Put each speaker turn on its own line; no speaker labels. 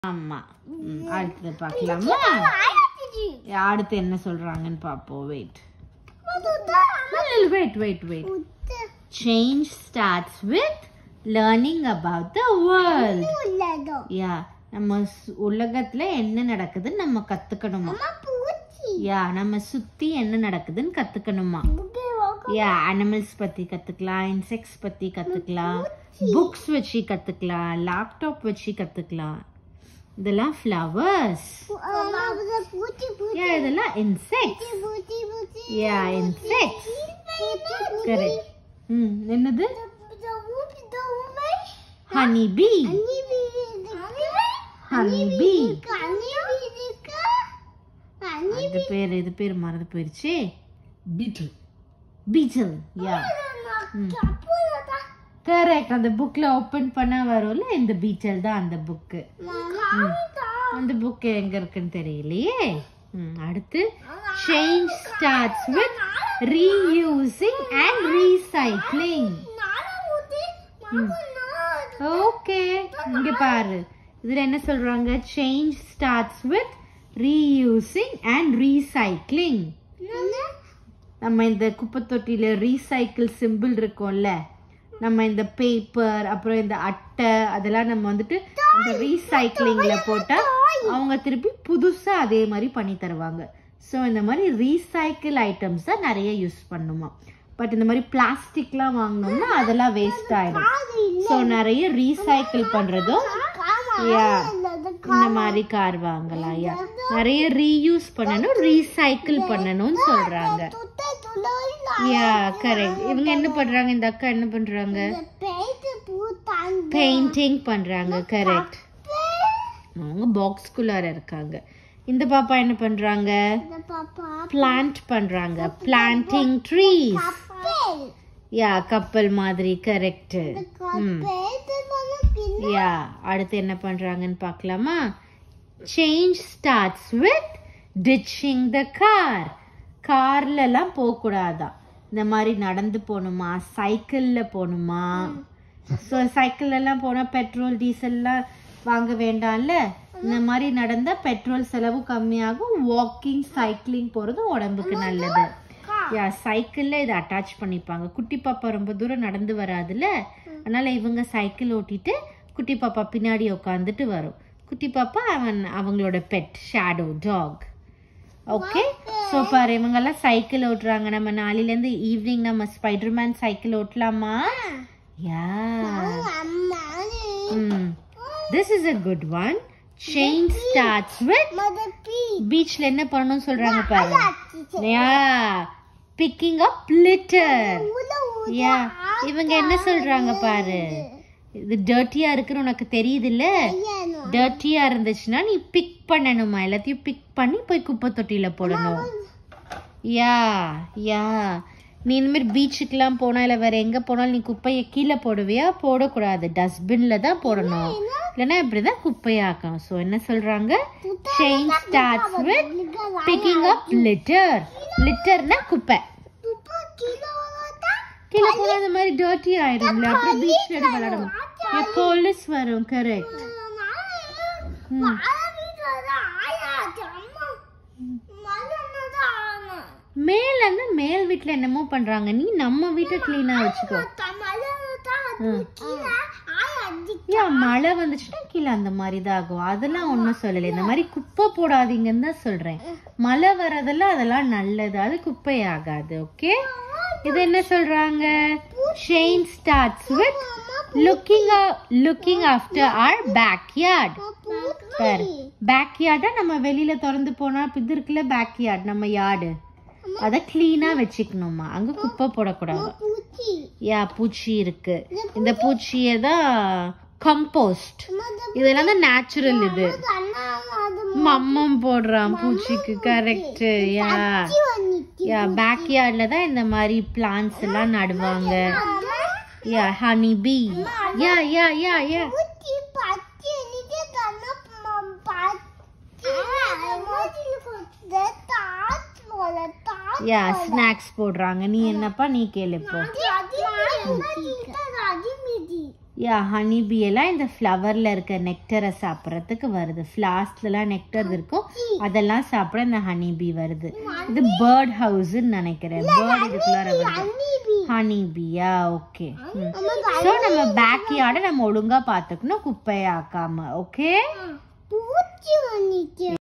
ஆமா ம், அடுத்தது பார்க்கலாமா அடுத்து என்ன சொல்றாங்கன்னு பார்ப்போம் wait wait wait wait change starts with learning about the world யா நம்ம சு- உலகத்துல என்ன நடக்குதுன்னு நம்ம கத்துக்கணுமா யா நம்ம சுத்தி என்ன நடக்குதுன்னு கத்துக்கணுமா யா அனிமல்ஸ் பத்தி கத்துக்கலாம் இன்செக்ட்ஸ் பத்தி கத்துக்கலாம் புக்ஸ் வச்சு கத்துக்கலாம் லேப்டாப் வச்சு கத்துக்கலாம் இதெல்லாம் ஃப்ளவர்ஸ் யா இதெல்லாம் இன்செக்ட்ஸ் யா இன்செக்ட்ஸ் கரெக்ட் ம் என்னது ஹனி பீ ஹனி பீ இது பேர் இது பேர் மறந்து போயிருச்சே
பீட்டில்
பீச்சல் யா கரெக்ட் அந்த புக்ல ஓபன் பண்ணா வரும்ல இந்த பீச்சல் தான் அந்த புக்கு அந்த புக் எங்க இருக்குன்னு தெரியலையே ம், அடுத்து change starts with reusing and recycling okay இங்க பாரு இதுல என்ன சொல்றாங்க change starts with reusing and recycling நம்ம இந்த குப்பை தொட்டியில ரீசைக்கிள் சிம்பிள் இருக்கும்ல நம்ம இந்த பேப்பர் அப்புறம் இந்த அட்டை அதெல்லாம் நம்ம வந்துட்டு அந்த ரீசைக்ளிங்ல போட்டா அவங்க திருப்பி புதுசா அதே மாதிரி பண்ணி தருவாங்க ஸோ இந்த மாதிரி ரீசைக்கிள் ஐட்டம்ஸ் தான் நிறைய யூஸ் பண்ணுமா பட் இந்த மாதிரி பிளாஸ்டிக்லாம் வாங்கினோம்னா அதெல்லாம் வேஸ்ட் ஆயிடும் ஸோ நிறைய ரீசைக்கிள் பண்றதும் யா இந்த மாதிரி கார் வாங்கலாம் யா நிறைய ரீயூஸ் பண்ணணும் ரீசைக்கிள் பண்ணணும்னு சொல்றாங்க யா கரெக்ட் இவங்க என்ன பண்றாங்க இந்த அக்கா என்ன பண்றாங்க பெயிண்டிங் பண்றாங்க கரெக்ட் அவங்க பாக்ஸ்குள்ளார இருக்காங்க இந்த பாப்பா என்ன பண்றாங்க பிளான்ட் பண்றாங்க பிளான்டிங் ட்ரீஸ் யா கப்பல் மாதிரி கரெக்ட் ம் யா அடுத்து என்ன பண்றாங்கன்னு பார்க்கலாமா change starts with ditching the car கார்ல எல்லாம் போக கூடாதான் இந்த மாதிரி நடந்து போகணுமா சைக்கிள்ல போகணுமா ஸோ சைக்கிள் எல்லாம் போனா பெட்ரோல் டீசல்லாம் வாங்க வேண்டாம்ல இந்த மாதிரி நடந்தா பெட்ரோல் செலவு கம்மியாகும் வாக்கிங் சைக்கிளிங் போறது உடம்புக்கு நல்லது யா சைக்கிள்ல இதை அட்டாச் பண்ணிப்பாங்க குட்டி பாப்பா ரொம்ப தூரம் நடந்து வராதுல்ல அதனால இவங்க சைக்கிள் ஓட்டிட்டு குட்டி பாப்பா பின்னாடி உட்காந்துட்டு வரும் குட்டி பாப்பா அவன் அவங்களோட pet shadow dog okay so பாரு இவங்கெல்லாம் சைக்கிள் ஓட்டுறாங்க நம்ம நாளையிலேருந்து ஈவினிங் நம்ம ஸ்பைடர்மேன் சைக்கிள் ஓட்டலாமா yeah hmm this is a good one change starts with பீச்ல என்ன பண்ணணும்னு சொல்றாங்க பாரு யா பிக்கிங் அப் லிட்டர் யா இவங்க என்ன சொல்றாங்க பாரு இது டர்ட்டியா இருக்குன்னு உனக்கு தெரியுது இல்ல டர்ட்டியா இருந்துச்சுன்னா நீ பிக் பண்ணணுமா எல்லாத்தையும் பிக் பண்ணி போய் குப்பை தொட்டியில போடணும் யா யா நீ இந்த மாதிரி பீச்சுக்கெல்லாம் போனா இல்லை வேற எங்க போனாலும் நீ குப்பையை கீழே போடுவியா போடக்கூடாது டஸ்ட்பின்ல தான் போடணும் இல்லைன்னா இப்படிதான் குப்பையாக்கணும் ஸோ என்ன சொல்றாங்க change starts with picking up litter லிட்டர்னா குப்பை கீழே போனா இந்த மாதிரி டர்ட்டி ஆயிடும்ல அப்புறம் பீச்ல எடுத்து விளையாடணும் போலீஸ் வரும் கரெக்ட் மேலன்னா மேல் வீட்ல என்னமோ பண்றாங்க நீ நம்ம வீட்டை கிளீனா வச்சுக்கோ ஏன் மழை வந்துச்சுன்னா கீழே அந்த மாதிரி தான் ஆகும் அதெல்லாம் ஒன்றும் சொல்லலை இந்த மாதிரி குப்பை போடாதீங்கன்னு தான் சொல்றேன் மழை வரதெல்லாம் அதெல்லாம் நல்லது அது குப்பை ஆகாது ஓகே இது என்ன சொல்றாங்க change starts with looking looking after our backyard பாரு பேக்யார்டா நம்ம வெளியில திறந்து போனா இது இருக்குல்ல பேக்யார்ட் நம்ம யார்டு அத கிளீனா வச்சுக்கணுமா அங்க குப்பை போடக்கூடாது யா பூச்சி இருக்கு இந்த பூச்சியை தான் கம்போஸ்ட் இதெல்லாம் தான் நேச்சுரல் இது மம்மம் போடுறான் பூச்சிக்கு கரெக்ட் யா யா பேக்யார்ட்ல தான் இந்த மாதிரி பிளான்ஸ் எல்லாம் நடுவாங்க யா ஹனி பீ யா யா யா யா யா ஸ்நாக்ஸ் போடுறாங்க நீ என்னப்பா நீ கேளு இப்போ யா ஹனி பீ எல்லாம் இந்த ஃப்ளவரில் இருக்க நெக்டரை சாப்பிட்றதுக்கு வருது ஃப்ளாஸ்லலாம் நெக்டர் இருக்கும் அதெல்லாம் சாப்பிட இந்த ஹனி பீ வருது இது பேர்ட் ஹவுஸ்ன்னு நினைக்கிறேன் பேர்ட் இதுக்குள்ளார வருது ஹனி பீயா ஓகே ஸோ நம்ம பேக் யார்டை நம்ம ஒழுங்கா பார்த்துக்கணும் குப்பையாக்காம ஓகே
பூச்சி வந்துச்சு